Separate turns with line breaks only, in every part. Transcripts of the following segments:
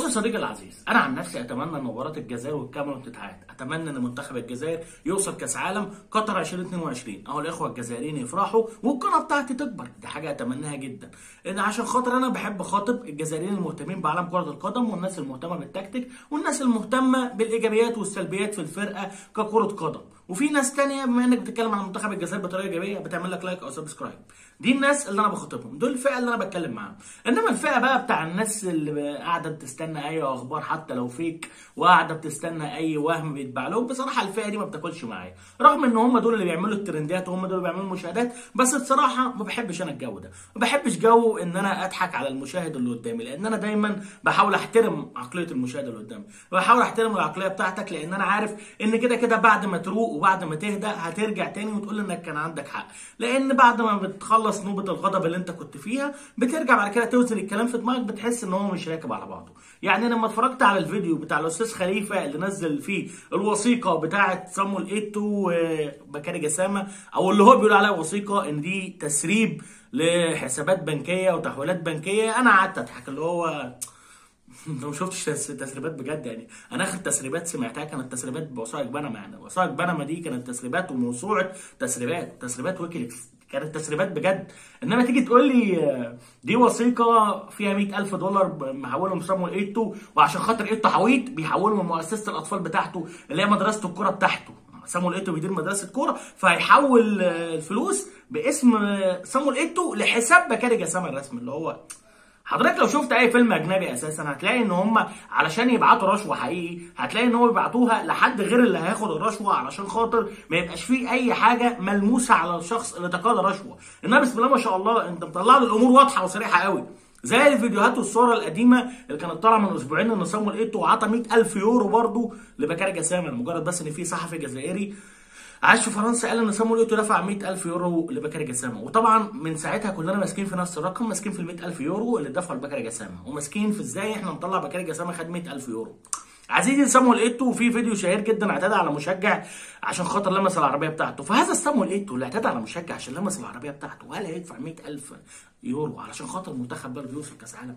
يا صديقي العزيز انا عن نفسي اتمنى ان مباراه الجزائر والكاميرون تتعاد اتمنى ان منتخب الجزائر يوصل كاس عالم قطر 2022 اهو الاخوه الجزائريين يفرحوا والقناه بتاعتي تكبر دي حاجه اتمناها جدا ان عشان خاطر انا بحب خاطب الجزائريين المهتمين بعالم كره القدم والناس المهتمه بالتكتيك والناس المهتمه بالايجابيات والسلبيات في الفرقه ككره قدم وفي ناس تانية بما انك بتتكلم عن منتخب الجزائر بطريقه ايجابيه بتعمل لك لايك او سبسكرايب دي الناس اللي انا بخاطبهم دول الفئه اللي انا بتكلم معاهم انما الفئه بقى بتاع الناس اللي قاعده بتستنى اي اخبار حتى لو فيك وقاعده بتستنى اي وهم بيتباع لهم بصراحه الفئه دي ما بتاكلش معايا رغم ان هم دول اللي بيعملوا الترندات وهم دول اللي بيعملوا المشاهدات بس بصراحه ما بحبش انا الجو ده ما بحبش جو ان انا اضحك على المشاهد اللي قدامي لان انا دايما بحاول احترم عقليه المشاهد اللي قدامي بحاول احترم العقليه بتاعتك لان انا عارف ان كده كده بعد ما تروق وبعد ما تهدى هترجع تاني وتقول انك كان عندك حق لان بعد ما بتخلص نوبه الغضب اللي انت كنت فيها بترجع بعد كده توزن الكلام في دماغك بتحس ان هو مش راكب على بعضه يعني لما اتفرجت على الفيديو بتاع الاستاذ خليفه اللي نزل فيه الوثيقه بتاعه صامويل ايتو وبكاري جسامه او اللي هو بيقول عليها وثيقه ان دي تسريب لحسابات بنكيه وتحويلات بنكيه انا قعدت اضحك اللي هو انت ما شفتش تسريبات بجد يعني انا اخر تسريبات سمعتها كانت تسريبات بوثائق بنما يعني وثائق بنما دي كانت تسريبات وموسوعه تسريبات تسريبات ويكيليكس كانت تسريبات بجد انما تيجي تقول لي دي وثيقه فيها 100000 دولار محولهم صامويل ايتو وعشان خاطر ايتو حويط بيحولهم من مؤسسه الاطفال بتاعته اللي هي مدرسه الكوره بتاعته صامويل ايتو بيدير مدرسه كوره فهيحول الفلوس باسم صامويل ايتو لحساب بكاري جسامه الرسمي اللي هو حضرتك لو شفت اي فيلم اجنبي اساسا هتلاقي ان هم علشان يبعتوا رشوه حقيقي هتلاقي ان هم بيبعتوها لحد غير اللي هياخد الرشوه علشان خاطر ما يبقاش فيه اي حاجه ملموسه على الشخص اللي تقاضى رشوه انما بسم الله ما شاء الله انت مطلع له الامور واضحه وصريحه قوي زي الفيديوهات والصور القديمه اللي كانت طالعه من اسبوعين ان صامويل ايتو عطى 100000 يورو برضه لبكاري جسامه مجرد بس ان في صحفي جزائري عاش في فرنسا قال ان صامويل ايتو دفع 100000 يورو لبكري جسامه وطبعا من ساعتها كلنا ماسكين في نفس الرقم ماسكين في ال 100000 يورو اللي دفعوا لبكري جسامه وماسكين في ازاي احنا نطلع بكري جسامه خد 100000 يورو عزيزي صامويل ايتو في فيديو شهير جدا اعتدى على مشجع عشان خاطر لمس العربيه بتاعته فهذا صامويل ايتو اللي اعتدى على مشجع عشان لمس العربيه بتاعته ولا يدفع 100000 يورو علشان خاطر منتخب بلد يوصل كاس عالم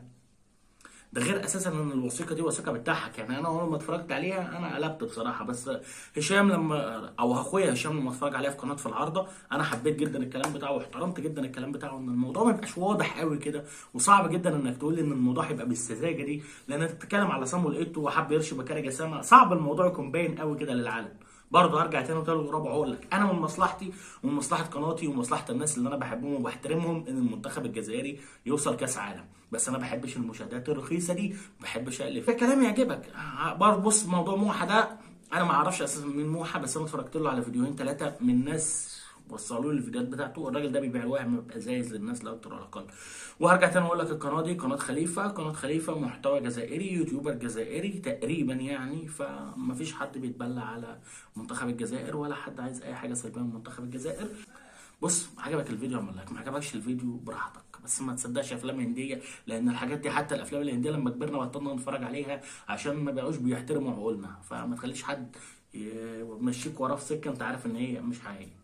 ده غير اساسا ان الوثيقه دي وثيقه بتضحك يعني انا اول ما اتفرجت عليها انا قلبت بصراحه بس هشام لما او اخويا هشام لما اتفرج عليها في قناه في العارضه انا حبيت جدا الكلام بتاعه واحترمت جدا الكلام بتاعه ان الموضوع ما يبقاش واضح قوي كده وصعب جدا انك تقول ان الموضوع هيبقى بالسذاجه دي لان انت بتتكلم على صامويل ايتو وحب يرشي بكاري جسامه صعب الموضوع يكون باين قوي كده للعالم برضه هرجع تاني وتالت ورابع اقول لك انا من مصلحتي ومن مصلحه قناتي ومن مصلحه الناس اللي انا بحبهم وبحترمهم ان المنتخب الجزائري يوصل كاس عالم بس انا ما بحبش المشاهدات الرخيصه دي ما بحبش اقلب فكلام يعجبك برضه بص موضوع موحى ده انا ما اعرفش اساسا مين موحى بس انا اتفرجت له على فيديوهين ثلاثه من ناس وصلوا لي الفيديوهات بتاعته الراجل ده بيبيع وهم ازايز للناس لا اكتر ولا اقل وهرجع تاني اقول لك القناه دي قناه خليفه قناه خليفه محتوى جزائري يوتيوبر جزائري تقريبا يعني فما فيش حد بيتبلى على منتخب الجزائر ولا حد عايز اي حاجه سلبيه من منتخب الجزائر بص عجبك الفيديو اعمل لايك ما عجبكش الفيديو براحتك بس ما تصدقش افلام هنديه لان الحاجات دي حتى الافلام الهنديه لما كبرنا بطلنا نتفرج عليها عشان ما بقوش بيحترموا عقولنا فما تخليش حد يمشيك وراه في سكه انت عارف ان هي مش حقيقيه